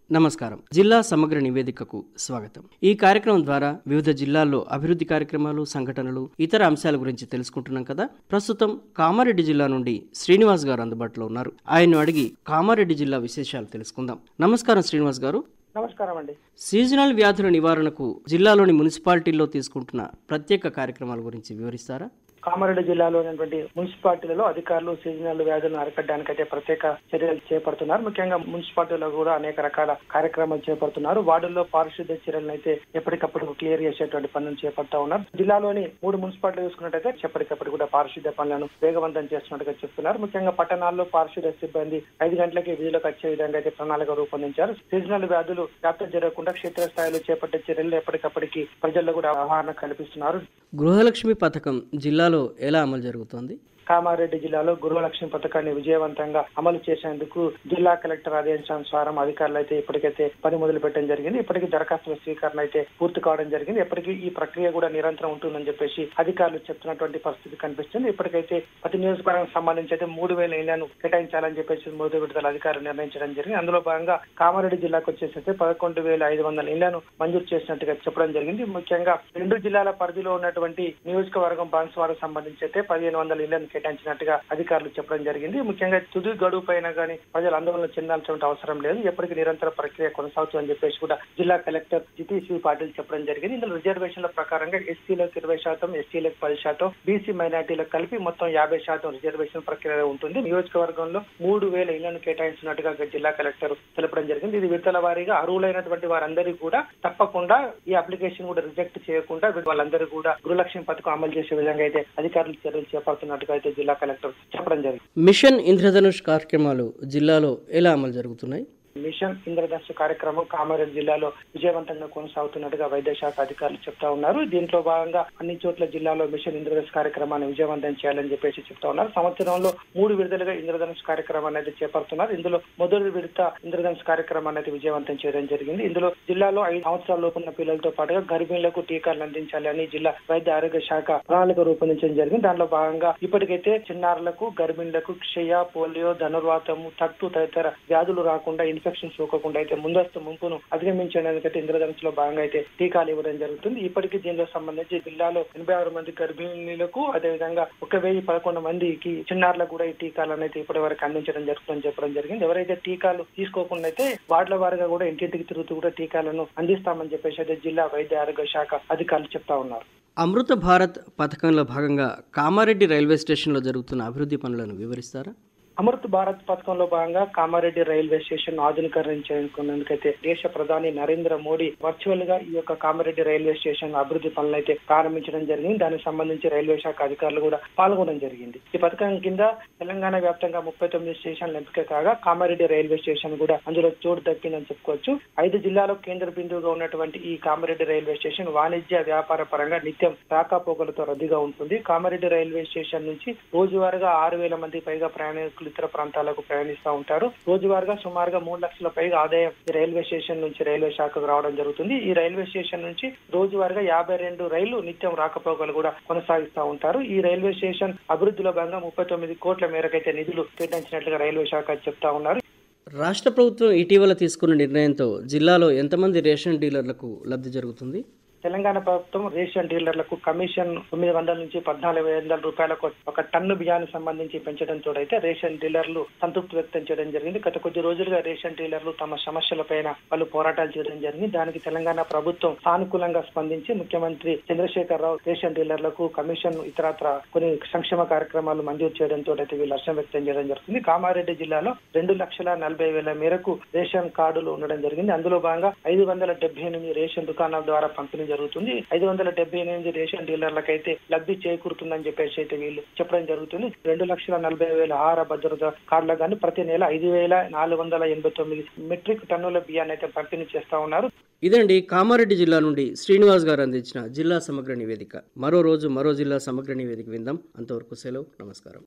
నమస్కారం జిల్లా సమగ్ర నివేదికకు స్వాగతం ఈ కార్యక్రమం ద్వారా వివిధ జిల్లాల్లో అభివృద్ధి కార్యక్రమాలు సంఘటనలు ఇతర అంశాల గురించి తెలుసుకుంటున్నాం కదా ప్రస్తుతం కామారెడ్డి జిల్లా నుండి శ్రీనివాస్ గారు అందుబాటులో ఉన్నారు ఆయన్ను అడిగి కామారెడ్డి జిల్లా విశేషాలు తెలుసుకుందాం నమస్కారం శ్రీనివాస్ గారు నమస్కారం అండి సీజనల్ వ్యాధుల నివారణకు జిల్లాలోని మున్సిపాలిటీల్లో తీసుకుంటున్న ప్రత్యేక కార్యక్రమాల గురించి వివరిస్తారా కామారెడ్డి జిల్లాలో ఉన్నటువంటి మున్సిపాలిటీలలో అధికారులు సీజనల్ వ్యాధులను అరికట్టడానికైతే ప్రత్యేక చర్యలు చేపడుతున్నారు ముఖ్యంగా మున్సిపాలిటీలో కూడా అనేక రకాల కార్యక్రమాలు చేపడుతున్నారు వార్డుల్లో పారిశుద్ధ్య చర్యలను అయితే ఎప్పటికప్పుడు క్లియర్ చేసేటువంటి పనులు చేపడతా ఉన్నారు జిల్లాలోని మూడు మున్సిపాలిటీలు చూసుకున్నట్టయితే ఎప్పటికప్పుడు కూడా పారిశుద్ధ్య పనులను వేగవంతం చేస్తున్నట్టుగా చెప్తున్నారు ముఖ్యంగా పట్టణాల్లో పారిశుద్ధ్య సిబ్బంది ఐదు గంటలకి విధులకు వచ్చే విధంగా అయితే ప్రణాళిక రూపొందించారు సీజనల్ వ్యాధులు వ్యాప్తి జరగకుండా క్షేత్రస్థాయిలో చేపట్టే చర్యలు ఎప్పటికప్పటికి ప్రజల్లో కూడా అవగాహన కల్పిస్తున్నారు గృహలక్ష్మి పథకం జిల్లాలో ఎలా అమలు జరుగుతోంది కామారెడ్డి జిల్లాలో గృహలక్ష్మి పథకాన్ని విజయవంతంగా అమలు చేసేందుకు జిల్లా కలెక్టర్ ఆదేశానుసారం అధికారులు అయితే ఇప్పటికైతే పని మొదలు పెట్టడం జరిగింది ఇప్పటికీ దరఖాస్తుల స్వీకరణ అయితే పూర్తి కావడం జరిగింది ఇప్పటికీ ఈ ప్రక్రియ కూడా నిరంతరం ఉంటుందని చెప్పేసి అధికారులు చెప్తున్నటువంటి పరిస్థితి కనిపిస్తుంది ఇప్పటికైతే ప్రతి నియోజకవర్గానికి సంబంధించి అయితే మూడు వేల ఇళ్లను కేటాయించాలని చెప్పేసి మొదటి విడతల అధికారులు నిర్ణయించడం జరిగింది అందులో భాగంగా కామారెడ్డి జిల్లాకు వచ్చేసరికి పదకొండు వేల ఐదు వందల ఇళ్లను మంజూరు చేసినట్టుగా చెప్పడం జరిగింది ముఖ్యంగా రెండు జిల్లాల పరిధిలో ఉన్నటువంటి నియోజకవర్గం బాన్స్వాడకు సంబంధించి అయితే పదిహేను వందల ఇళ్లను కేటాయించినట్టుగా అధికారులు చెప్పడం జరిగింది ముఖ్యంగా తుది గడువు పైన కానీ ప్రజలు ఆందోళన చెందాల్సిన అవసరం లేదు ఎప్పటికీ నిరంతర ప్రక్రియ కొనసాగుతుందని చెప్పేసి కూడా జిల్లా కలెక్టర్ జితేశ్వరి పాటిల్ చెప్పడం జరిగింది ఇందులో రిజర్వేషన్ల ప్రకారంగా ఎస్సీలకు ఇరవై శాతం ఎస్టీలకు పది శాతం బీసీ మైనార్టీలకు కలిపి మొత్తం యాభై శాతం రిజర్వేషన్ ప్రక్రియ ఉంటుంది నియోజకవర్గంలో మూడు వేల ఇళ్లను కేటాయించినట్టుగా జిల్లా కలెక్టర్ తెలపడం జరిగింది ఇది విడతల వారీగా అర్హులైనటువంటి వారందరికీ కూడా తప్పకుండా ఈ అప్లికేషన్ కూడా రిజెక్ట్ చేయకుండా వాళ్ళందరూ కూడా గృహలక్ష్మి పథకం అమలు చేసే విధంగా అయితే అధికారులు చర్యలు చేపడుతున్నట్టుగా అయితే జిల్లా కలెక్టర్ చెప్పడం జరిగింది మిషన్ ఇంద్రధనుష్ కార్యక్రమాలు జిల్లాలో ఎలా అమలు జరుగుతున్నాయి మిషన్ ఇంద్రధనుష్ కార్యక్రమం కామారెడ్డి జిల్లాలో విజయవంతంగా కొనసాగుతున్నట్టుగా వైద్య శాఖ అధికారులు చెప్తా ఉన్నారు దీంట్లో భాగంగా అన్ని చోట్ల జిల్లాలో మిషన్ ఇంద్రధనుష్ కార్యక్రమాన్ని విజయవంతం చేయాలని చెప్పేసి చెప్తా ఉన్నారు సంవత్సరంలో మూడు విడుదలుగా ఇంద్రధనుష్ కార్యక్రమాన్ని అయితే చేపడుతున్నారు ఇందులో మొదటి విడత ఇంద్రధనుష్ కార్యక్రమాన్ని అయితే విజయవంతం చేయడం జరిగింది ఇందులో జిల్లాలో ఐదు సంవత్సరాల లోపు ఉన్న పిల్లలతో పాటుగా గర్భిణులకు టీకాలు అందించాలి అని జిల్లా వైద్య ఆరోగ్య శాఖ ప్రణాళిక రూపొందించడం జరిగింది దానిలో భాగంగా ఇప్పటికైతే చిన్నారులకు గర్భిణులకు క్షయ పోలియో ధనుర్వాతము తట్టు తదితర వ్యాధులు రాకుండా ఇన్ఫెక్షన్ సోకకుండా అయితే ముందస్తు ముంపును అధిగమించడానికి అయితే ఇంద్రధనుష్ లో భాగంగా అయితే టీకాలు ఇవ్వడం జరుగుతుంది ఇప్పటికీ దీనిలో సంబంధించి జిల్లాలో ఎనభై ఆరు మంది గర్భిణీలకు అదేవిధంగా ఒక వెయ్యి పదకొండు మందికి చిన్నారులకు కూడా ఈ టీకాలను అయితే ఇప్పటి వరకు అందించడం జరుగుతుందని చెప్పడం జరిగింది ఎవరైతే టీకాలు తీసుకోకుండా అయితే వార్డుల వారిగా కూడా ఇంటింటికి తిరుగుతూ కూడా టీకాలను అందిస్తామని చెప్పేసి అయితే జిల్లా వైద్య ఆరోగ్య శాఖ అధికారులు చెప్తా ఉన్నారు అమృత భారత్ పథకంలో భాగంగా కామారెడ్డి రైల్వే స్టేషన్లో జరుగుతున్న అభివృద్ధి పనులను వివరిస్తారా అమృత్ భారత్ పథకంలో భాగంగా కామారెడ్డి రైల్వే స్టేషన్ ఆధునీకరించేందుకైతే దేశ ప్రధాని నరేంద్ర మోడీ వర్చువల్ గా ఈ యొక్క కామారెడ్డి రైల్వే స్టేషన్ అభివృద్ధి పనులు అయితే ప్రారంభించడం జరిగింది దానికి సంబంధించి రైల్వే శాఖ అధికారులు కూడా పాల్గొనడం జరిగింది ఈ పథకం కింద తెలంగాణ వ్యాప్తంగా ముప్పై తొమ్మిది స్టేషన్లు ఎంపిక కాగా కామారెడ్డి రైల్వే స్టేషన్ కూడా అందులో చోటు దక్కిందని చెప్పుకోవచ్చు ఐదు జిల్లాలో కేంద్ర బిందువుగా ఉన్నటువంటి ఈ కామారెడ్డి రైల్వే స్టేషన్ వాణిజ్య వ్యాపార పరంగా నిత్యం రాకపోకలతో రద్దీగా ఉంటుంది కామారెడ్డి రైల్వే స్టేషన్ నుంచి రోజువారీగా ఆరు వేల మంది పైగా ప్రయాణికులు ఇతర ప్రాంతాలకు ప్రయాణిస్తూ ఉంటారు రోజువారీగా సుమారుగా మూడు లక్షల పైగా ఆదాయం ఈ రైల్వే స్టేషన్ నుంచి రైల్వే శాఖకు రావడం జరుగుతుంది ఈ రైల్వే స్టేషన్ నుంచి రోజువారీగా యాభై రెండు రైళ్లు నిత్యం రాకపోకలు కూడా కొనసాగిస్తూ ఉంటారు ఈ రైల్వే స్టేషన్ అభివృద్ధిలో భాగంగా ముప్పై తొమ్మిది కోట్ల మేరకైతే నిధులు కేటాయించినట్లుగా రైల్వే శాఖ చెప్తా ఉన్నారు రాష్ట్ర ప్రభుత్వం ఇటీవల తీసుకున్న నిర్ణయంతో జిల్లాలో ఎంతమంది రేషన్ డీలర్లకు లబ్ధి జరుగుతుంది తెలంగాణ ప్రభుత్వం రేషన్ డీలర్లకు కమిషన్ తొమ్మిది వందల నుంచి పద్నాలుగు వందల రూపాయలకు ఒక టన్ను బియ్యానికి సంబంధించి పెంచడంతో అయితే రేషన్ డీలర్లు సంతృప్తి వ్యక్తం చేయడం జరిగింది గత కొద్ది రోజులుగా రేషన్ డీలర్లు తమ సమస్యలపైన వాళ్ళు పోరాటాలు చేయడం జరిగింది దానికి తెలంగాణ ప్రభుత్వం సానుకూలంగా స్పందించి ముఖ్యమంత్రి చంద్రశేఖర్ రావు రేషన్ డీలర్లకు కమిషన్ ఇతరత్ర కొన్ని సంక్షేమ కార్యక్రమాలు మంజూరు చేయడంతో అయితే వీళ్ళు హర్షం వ్యక్తం చేయడం జరుగుతుంది కామారెడ్డి జిల్లాలో రెండు లక్షల నలభై వేల మేరకు రేషన్ కార్డులు ఉండడం జరిగింది అందులో భాగంగా ఐదు వందల డెబ్బై ఎనిమిది రేషన్ దుకాణాల ద్వారా పంపిణీ జరుగుతుంది ఐదు వందల డెబ్బై ఎనిమిది రేషన్ డీలర్లకు అయితే లబ్ధి చేకూరుతుందని చెప్పేసి అయితే వీళ్ళు చెప్పడం జరుగుతుంది రెండు లక్షల నలభై వేల ఆహార భద్రత కార్డులకు కానీ ప్రతి నెల ఐదు వేల నాలుగు వందల ఎనభై తొమ్మిది మెట్రిక్ టన్నుల బియ్యాన్ని అయితే పంపిణీ చేస్తా ఉన్నారు ఇదండి కామారెడ్డి జిల్లా నుండి శ్రీనివాస్ గారు అందించిన జిల్లా సమగ్ర నివేదిక మరో రోజు మరో జిల్లా సమగ్ర నివేదిక విందాం అంతవరకు సెలవు నమస్కారం